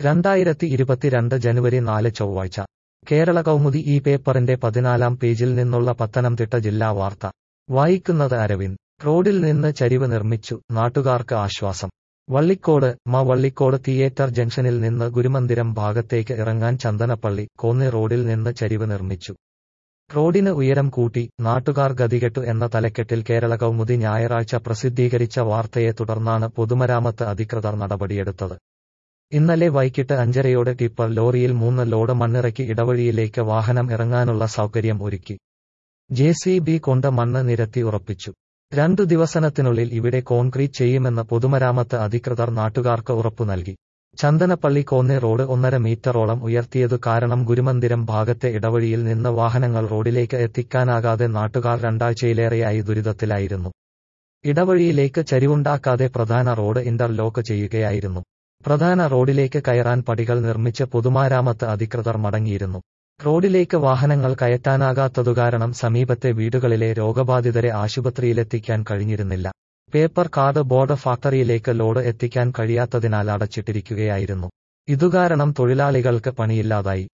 രണ്ടായിരത്തി ഇരുപത്തിരണ്ട് ജനുവരി നാല് ചൊവ്വാഴ്ച കേരള കൗമുദി ഈ പേപ്പറിന്റെ പതിനാലാം പേജിൽ നിന്നുള്ള പത്തനംതിട്ട ജില്ലാ വാർത്ത വായിക്കുന്നത് അരവിന്ദ് റോഡിൽ നിന്ന് ചരിവ് നിർമ്മിച്ചു നാട്ടുകാർക്ക് ആശ്വാസം വള്ളിക്കോട് മ വള്ളിക്കോട് തിയേറ്റർ ജംഗ്ഷനിൽ നിന്ന് ഗുരുമന്ദിരം ഭാഗത്തേക്ക് ഇറങ്ങാൻ ചന്ദനപ്പള്ളി കോന്നി റോഡിൽ നിന്ന് ചരിവ് നിർമ്മിച്ചു റോഡിന് ഉയരം കൂട്ടി നാട്ടുകാർ ഗതികെട്ടു എന്ന തലക്കെട്ടിൽ കേരള കൗമുദി ഞായറാഴ്ച പ്രസിദ്ധീകരിച്ച വാർത്തയെ തുടർന്നാണ് പൊതുമരാമത്ത് അധികൃതർ നടപടിയെടുത്തത് ഇന്നലെ വൈകിട്ട് അഞ്ചരയോടെ ടിപ്പർ ലോറിയിൽ മൂന്ന് ലോഡ് മണ്ണിറക്കി ഇടവഴിയിലേക്ക് വാഹനം ഇറങ്ങാനുള്ള സൗകര്യം ഒരുക്കി ജെ സി ബി കൊണ്ട് മണ്ണ് നിരത്തി ഉറപ്പിച്ചു രണ്ടു ദിവസത്തിനുള്ളിൽ ഇവിടെ കോൺക്രീറ്റ് ചെയ്യുമെന്ന് പൊതുമരാമത്ത് അധികൃതർ നാട്ടുകാർക്ക് ഉറപ്പു നൽകി ചന്ദനപ്പള്ളി കോന്നി റോഡ് ഒന്നര മീറ്ററോളം ഉയർത്തിയതു കാരണം ഗുരുമന്ദിരം ഭാഗത്തെ ഇടവഴിയിൽ നിന്ന് വാഹനങ്ങൾ റോഡിലേക്ക് എത്തിക്കാനാകാതെ നാട്ടുകാർ രണ്ടാഴ്ചയിലേറെയായി ദുരിതത്തിലായിരുന്നു ഇടവഴിയിലേക്ക് ചരിവുണ്ടാക്കാതെ പ്രധാന റോഡ് ഇന്റർലോക്ക് ചെയ്യുകയായിരുന്നു പ്രധാന റോഡിലേക്ക് കയറാൻ പടികൾ നിർമ്മിച്ച് പൊതുമരാമത്ത് അധികൃതർ മടങ്ങിയിരുന്നു റോഡിലേക്ക് വാഹനങ്ങൾ കയറ്റാനാകാത്തതുകാരണം സമീപത്തെ വീടുകളിലെ രോഗബാധിതരെ ആശുപത്രിയിലെത്തിക്കാൻ കഴിഞ്ഞിരുന്നില്ല പേപ്പർ കാർഡ് ബോർഡ് ഫാക്ടറിയിലേക്ക് ലോഡ് എത്തിക്കാൻ കഴിയാത്തതിനാൽ അടച്ചിട്ടിരിക്കുകയായിരുന്നു ഇതുകാരണം തൊഴിലാളികൾക്ക് പണിയില്ലാതായി